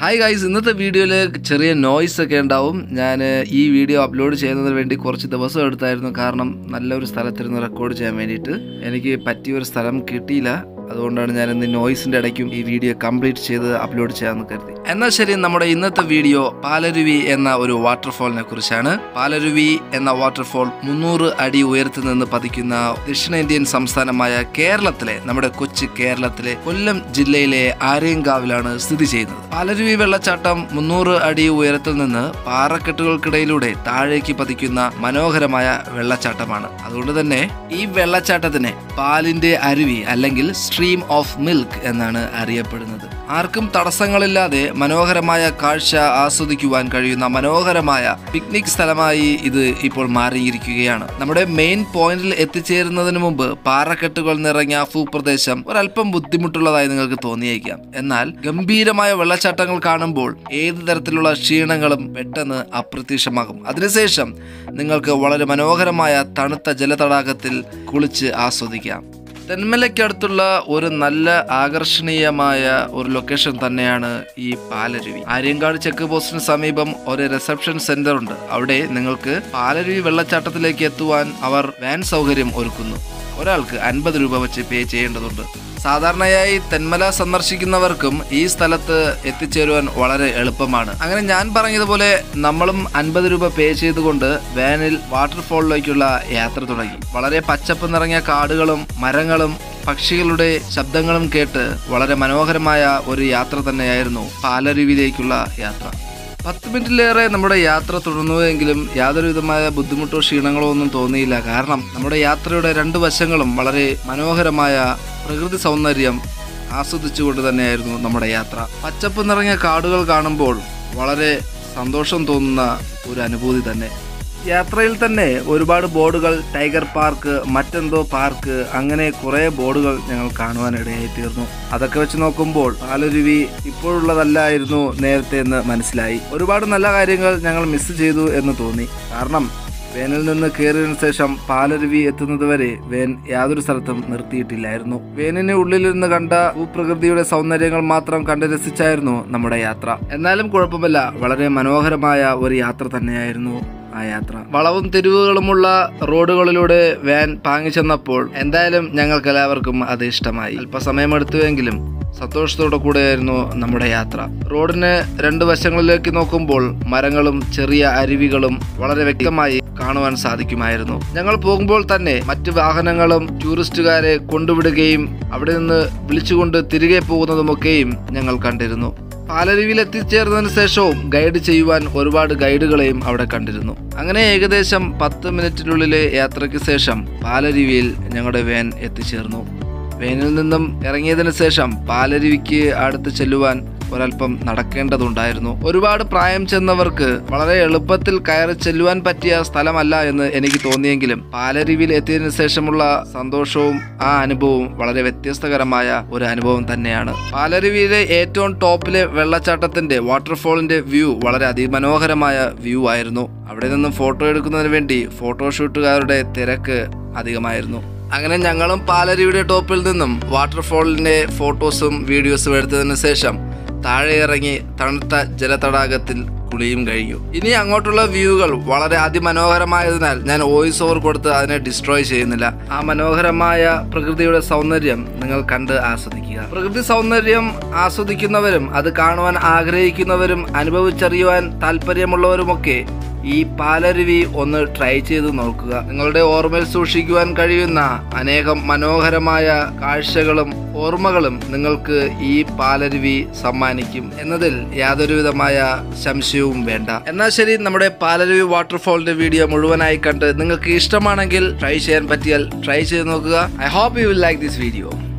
hi guys ഇന്നത്തെ വീഡിയോയിൽ ചെറിയ നോയ്സ് ഒക്കെ ഉണ്ടാവും ഞാൻ ഈ വീഡിയോ അപ്ലോഡ് ചെയ്യുന്നതിന് വേണ്ടി കുറച്ച് ദിവസം എടുത്തായിരുന്നു കാരണം നല്ലൊരു സ്ഥലത്തിരുന്ന് റെക്കോർഡ് ചെയ്യാൻ വേണ്ടിയിട്ട് എനിക്ക് പറ്റിയ ഒരു സ്ഥലം കിട്ടിയില്ല അതുകൊണ്ടാണ് ഞാൻ ഇന്ന് നോയ്സിന്റെ ഇടയ്ക്കും ഈ വീഡിയോ കംപ്ലീറ്റ് ചെയ്ത് അപ്ലോഡ് ചെയ്യാമെന്ന് കരുതി എന്നാൽ ശരി നമ്മുടെ ഇന്നത്തെ വീഡിയോ പാലരുവി എന്ന ഒരു വാട്ടർഫോളിനെ കുറിച്ചാണ് പാലരുവി എന്ന വാട്ടർഫോൾ മുന്നൂറ് അടി ഉയരത്തിൽ നിന്ന് പതിക്കുന്ന ദക്ഷിണേന്ത്യൻ സംസ്ഥാനമായ കേരളത്തിലെ നമ്മുടെ കൊച്ചു കേരളത്തിലെ കൊല്ലം ജില്ലയിലെ ആര്യങ്കാവിലാണ് സ്ഥിതി ചെയ്യുന്നത് പാലരുവി വെള്ളച്ചാട്ടം മുന്നൂറ് അടി ഉയരത്തിൽ നിന്ന് പാറക്കെട്ടുകൾക്കിടയിലൂടെ താഴേക്ക് പതിക്കുന്ന മനോഹരമായ വെള്ളച്ചാട്ടമാണ് അതുകൊണ്ട് തന്നെ ഈ വെള്ളച്ചാട്ടത്തിന് പാലിന്റെ അരുവി അല്ലെങ്കിൽ സ്ട്രീം ഓഫ് മിൽക്ക് എന്നാണ് അറിയപ്പെടുന്നത് ആർക്കും തടസ്സങ്ങളില്ലാതെ മനോഹരമായ കാഴ്ച ആസ്വദിക്കുവാൻ കഴിയുന്ന മനോഹരമായ പിക്നിക് സ്ഥലമായി ഇത് ഇപ്പോൾ മാറിയിരിക്കുകയാണ് നമ്മുടെ മെയിൻ പോയിന്റിൽ എത്തിച്ചേരുന്നതിന് മുമ്പ് പാറക്കെട്ടുകൾ നിറഞ്ഞ ഭൂപ്രദേശം ഒരല്പം ബുദ്ധിമുട്ടുള്ളതായി നിങ്ങൾക്ക് തോന്നിയേക്കാം എന്നാൽ ഗംഭീരമായ വെള്ളച്ചാട്ടങ്ങൾ കാണുമ്പോൾ ഏത് തരത്തിലുള്ള ക്ഷീണങ്ങളും പെട്ടെന്ന് അപ്രത്യക്ഷമാകും അതിനുശേഷം നിങ്ങൾക്ക് വളരെ മനോഹരമായ തണുത്ത ജലതടാകത്തിൽ കുളിച്ച് ആസ്വദിക്കാം തെന്മലയ്ക്കടുത്തുള്ള ഒരു നല്ല ആകർഷണീയമായ ഒരു ലൊക്കേഷൻ തന്നെയാണ് ഈ പാലരുവി ആര്യങ്കാട് ചെക്ക് പോസ്റ്റിന് സമീപം ഒരു റിസപ്ഷൻ സെന്റർ ഉണ്ട് അവിടെ നിങ്ങൾക്ക് പാലരുവി വെള്ളച്ചാട്ടത്തിലേക്ക് എത്തുവാൻ അവർ വാൻ സൗകര്യം ഒരുക്കുന്നു ഒരാൾക്ക് അൻപത് രൂപ വെച്ച് പേ ചെയ്യേണ്ടതുണ്ട് സാധാരണയായി തെന്മല സന്ദർശിക്കുന്നവർക്കും ഈ സ്ഥലത്ത് എത്തിച്ചേരുവാൻ വളരെ എളുപ്പമാണ് അങ്ങനെ ഞാൻ പറഞ്ഞതുപോലെ നമ്മളും അൻപത് രൂപ പേ ചെയ്തുകൊണ്ട് വാനിൽ വാട്ടർഫോളിലേക്കുള്ള യാത്ര തുടങ്ങി വളരെ പച്ചപ്പ് നിറഞ്ഞ കാടുകളും മരങ്ങളും പക്ഷികളുടെ ശബ്ദങ്ങളും കേട്ട് വളരെ മനോഹരമായ ഒരു യാത്ര തന്നെയായിരുന്നു പാലരുവിയിലേക്കുള്ള യാത്ര പത്ത് മിനിറ്റിലേറെ നമ്മുടെ യാത്ര തുടർന്നുവെങ്കിലും യാതൊരു വിധമായ ബുദ്ധിമുട്ടോ ക്ഷീണങ്ങളോ ഒന്നും തോന്നിയില്ല കാരണം നമ്മുടെ യാത്രയുടെ രണ്ട് വശങ്ങളും വളരെ മനോഹരമായ പ്രകൃതി സൗന്ദര്യം ആസ്വദിച്ചുകൊണ്ട് തന്നെയായിരുന്നു നമ്മുടെ യാത്ര പച്ചപ്പ് നിറഞ്ഞ കാടുകൾ കാണുമ്പോൾ വളരെ സന്തോഷം തോന്നുന്ന ഒരു അനുഭൂതി തന്നെ യാത്രയിൽ തന്നെ ഒരുപാട് ബോർഡുകൾ ടൈഗർ പാർക്ക് മറ്റെന്തോ പാർക്ക് അങ്ങനെ കുറേ ബോർഡുകൾ ഞങ്ങൾ കാണുവാനിടയായി തീർന്നു അതൊക്കെ വെച്ച് നോക്കുമ്പോൾ പാലരുവി ഇപ്പോഴുള്ളതല്ലായിരുന്നു നേരത്തെ എന്ന് മനസ്സിലായി ഒരുപാട് നല്ല കാര്യങ്ങൾ ഞങ്ങൾ മിസ് ചെയ്തു എന്ന് തോന്നി കാരണം വേനിൽ നിന്ന് കയറിയതിനു ശേഷം പാലരുവി എത്തുന്നത് വരെ വേൻ യാതൊരു സ്ഥലത്തും നിർത്തിയിട്ടില്ലായിരുന്നു വേനിന് ഉള്ളിലിരുന്ന് കണ്ട ഭൂപ്രകൃതിയുടെ സൗന്ദര്യങ്ങൾ മാത്രം കണ്ട് രസിച്ചായിരുന്നു നമ്മുടെ യാത്ര എന്നാലും കുഴപ്പമില്ല വളരെ മനോഹരമായ ഒരു യാത്ര തന്നെയായിരുന്നു ആ യാത്ര വളവും തെരുവുകളുമുള്ള റോഡുകളിലൂടെ വാൻ പാങ്ങി ചെന്നപ്പോൾ എന്തായാലും ഞങ്ങൾക്ക് എല്ലാവർക്കും അത് ഇഷ്ടമായി അല്പസമയമെടുത്തുവെങ്കിലും സന്തോഷത്തോടെ കൂടെയായിരുന്നു നമ്മുടെ യാത്ര റോഡിന് രണ്ട് വശങ്ങളിലേക്ക് നോക്കുമ്പോൾ മരങ്ങളും ചെറിയ അരുവികളും വളരെ വ്യക്തമായി കാണുവാൻ സാധിക്കുമായിരുന്നു ഞങ്ങൾ പോകുമ്പോൾ തന്നെ മറ്റ് വാഹനങ്ങളും ടൂറിസ്റ്റുകാരെ കൊണ്ടുവിടുകയും അവിടെ നിന്ന് വിളിച്ചുകൊണ്ട് തിരികെ പോകുന്നതുമൊക്കെയും ഞങ്ങൾ കണ്ടിരുന്നു പാലരുവിയിൽ എത്തിച്ചേർന്നതിന് ശേഷവും ഗൈഡ് ചെയ്യുവാൻ ഒരുപാട് ഗൈഡുകളെയും അവിടെ കണ്ടിരുന്നു അങ്ങനെ ഏകദേശം പത്ത് മിനിറ്റിനുള്ളിലെ യാത്രയ്ക്ക് ശേഷം പാലരുവിയിൽ ഞങ്ങളുടെ വാൻ എത്തിച്ചേർന്നു വേനിൽ നിന്നും ഇറങ്ങിയതിന് ശേഷം പാലരുവിക്ക് അടുത്ത് ചെല്ലുവാൻ ഒരല്പം നടക്കേണ്ടതുണ്ടായിരുന്നു ഒരുപാട് പ്രായം ചെന്നവർക്ക് വളരെ എളുപ്പത്തിൽ കയറി ചെല്ലുവാൻ പറ്റിയ സ്ഥലമല്ല എന്ന് എനിക്ക് തോന്നിയെങ്കിലും പാലരുവിയിൽ എത്തിയതിനു ശേഷമുള്ള സന്തോഷവും ആ അനുഭവവും വളരെ വ്യത്യസ്തകരമായ ഒരു അനുഭവം തന്നെയാണ് പാലരുവിയിലെ ഏറ്റവും ടോപ്പിലെ വെള്ളച്ചാട്ടത്തിന്റെ വാട്ടർഫോളിന്റെ വ്യൂ വളരെ അതിമനോഹരമായ വ്യൂ ആയിരുന്നു അവിടെ നിന്നും ഫോട്ടോ എടുക്കുന്നതിന് വേണ്ടി ഫോട്ടോഷൂട്ടുകാരുടെ തിരക്ക് അധികമായിരുന്നു അങ്ങനെ ഞങ്ങളും പാലരുവിയുടെ ടോപ്പിൽ നിന്നും വാട്ടർഫോളിന്റെ ഫോട്ടോസും വീഡിയോസും എടുത്തതിന് ശേഷം താഴെ ഇറങ്ങി തണുത്ത ജലതടാകത്തിൽ കുളിയും കഴിഞ്ഞു ഇനി അങ്ങോട്ടുള്ള വ്യൂകൾ വളരെ അതിമനോഹരമായതിനാൽ ഞാൻ വോയിസ് ഓവർ കൊടുത്ത് അതിനെ ഡിസ്ട്രോയ് ചെയ്യുന്നില്ല ആ മനോഹരമായ പ്രകൃതിയുടെ സൗന്ദര്യം നിങ്ങൾ കണ്ട് ആസ്വദിക്കുക പ്രകൃതി സൗന്ദര്യം ആസ്വദിക്കുന്നവരും അത് കാണുവാൻ ആഗ്രഹിക്കുന്നവരും അനുഭവിച്ചറിയുവാൻ താല്പര്യമുള്ളവരുമൊക്കെ ഈ പാലരുവി ഒന്ന് ട്രൈ ചെയ്ത് നോക്കുക നിങ്ങളുടെ ഓർമ്മയിൽ സൂക്ഷിക്കുവാൻ കഴിയുന്ന അനേകം മനോഹരമായ കാഴ്ചകളും ഓർമ്മകളും നിങ്ങൾക്ക് ഈ പാലരുവി സമ്മാനിക്കും എന്നതിൽ യാതൊരുവിധമായ സംശയവും വേണ്ട എന്നാൽ ശരി നമ്മുടെ പാലരുവി വാട്ടർഫോളിന്റെ വീഡിയോ മുഴുവനായി കണ്ട് നിങ്ങൾക്ക് ഇഷ്ടമാണെങ്കിൽ ട്രൈ ചെയ്യാൻ പറ്റിയാൽ ട്രൈ ചെയ്ത് നോക്കുക I hope you will like this video